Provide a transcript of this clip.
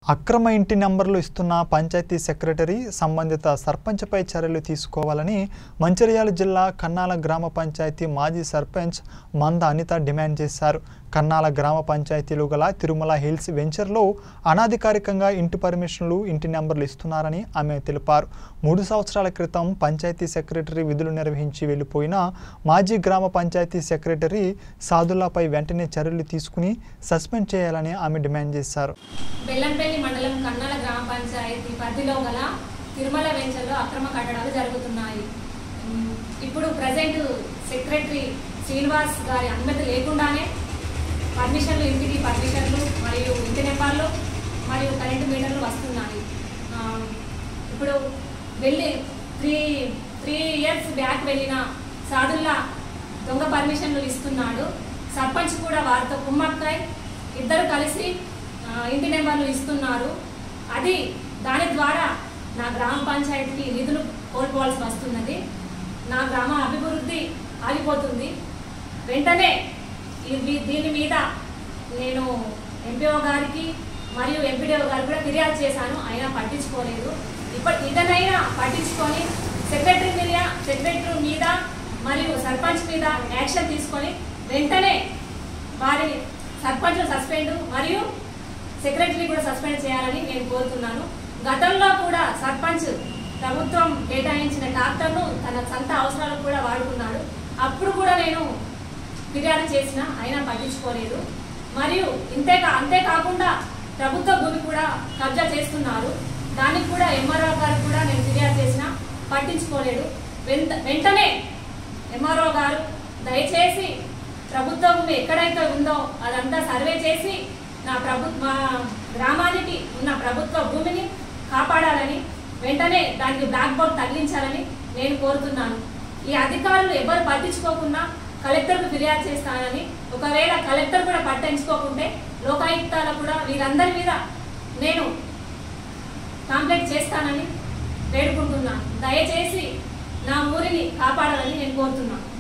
అక్రమ ఇంటి నెంబర్లు ఇస్తున్న పంచాయతీ సెక్రటరీ సంబంధిత సర్పంచ్పై చర్యలు తీసుకోవాలని మంచిర్యాల జిల్లా కన్నాల గ్రామ పంచాయతీ మాజీ సర్పంచ్ మంద అనిత డిమాండ్ చేశారు కన్నాల గ్రామ పంచాయతీలు గల తిరుమల హిల్స్ వెంచర్లో అనాధికారికంగా ఇంటి పర్మిషన్లు ఇంటి నెంబర్లు ఇస్తున్నారని ఆమె తెలిపారు మూడు సంవత్సరాల క్రితం పంచాయతీ సెక్రటరీ విధులు నిర్వహించి వెళ్ళిపోయిన మాజీ గ్రామ పంచాయతీ సెక్రటరీ సాదుల్లాపై వెంటనే చర్యలు తీసుకుని సస్పెండ్ చేయాలని ఆమె డిమాండ్ చేశారు బెల్లంపల్లి మండలం కన్నాల గ్రామ పంచాయతీ పరిధిలో గల తిరుమల వెంచర్లో అక్రమ కట్టడాలు జరుగుతున్నాయి ఉమ్, ఇప్పుడు ప్రజెంట్ సెక్రటరీ శ్రీనివాస్ గారి అనుమతి లేకుండానే పర్మిషన్లు ఇంటికి పర్మిషన్లు మరియు ఇంటి నెంబర్లు మరియు కరెంటు మీటర్లు వస్తున్నాయి ఆ, ఇప్పుడు వెళ్ళి త్రీ త్రీ ఇయర్స్ బ్యాక్ వెళ్ళిన సాధుల్లా దొంగ పర్మిషన్లు ఇస్తున్నాడు సర్పంచ్ కూడా వారితో కుమ్మక్కాయ్ ఇద్దరు కలిసి ఆ, ఇంటి నెంబర్లు ఇస్తున్నారు అది దాని ద్వారా నా గ్రామ పంచాయతీకి నిధులు కోల్పోవాల్సి వస్తున్నది నా గ్రామ అభివృద్ధి ఆగిపోతుంది వెంటనే ఇది దీని మీద నేను ఎంపీఓ గారికి మరియు ఎంపీడీఓ గారికి కూడా ఫిర్యాదు చేశాను అయినా పట్టించుకోలేదు ఇప్పటి ఇదనైనా పట్టించుకొని సెక్రటరీ మీద సెక్రటరీ మీద మరియు సర్పంచ్ మీద యాక్షన్ తీసుకొని వెంటనే వారి సర్పంచ్ సస్పెండ్ మరియు సెక్రటరీ కూడా సస్పెండ్ చేయాలని నేను కోరుతున్నాను గతంలో కూడా సర్పంచ్ ప్రభుత్వం కేటాయించిన ట్రాక్టర్ను తన సొంత అవసరాలకు కూడా వాడుకున్నాడు అప్పుడు కూడా నేను ఫిర్యాదు చేసిన అయినా పట్టించుకోలేదు మరియు ఇంతే కా- అంతేకాకుండా ప్రభుత్వ భూమి కూడా కబ్జా చేస్తున్నారు దానికి కూడా ఎంఆర్ఓ గారికి కూడా నేను ఫిర్యాదు చేసిన పట్టించుకోలేదు వెంట వెంటనే ఎంఆర్ఓ గారు దయచేసి ప్రభుత్వ భూమి ఎక్కడైతే ఉందో అదంతా సర్వే చేసి నా ప్రభు మా గ్రామానికి ఉన్న ప్రభుత్వ భూమిని కాపాడాలని వెంటనే దానికి బ్లాక్ బోర్డ్ తగిలించాలని నేను కోరుతున్నాను ఈ అధికారులు ఎవరు పట్టించుకోకుండా కలెక్టర్కు ఫిర్యాదు చేస్తానని ఒకవేళ కలెక్టర్ కూడా పట్టించుకోకుంటే లోకాయుక్తాలకు కూడా వీరందరి మీద నేను కాంప్లైంట్ చేస్తానని వేడుకుంటున్నాను దయచేసి నా ఊరిని కాపాడాలని నేను కోరుతున్నాను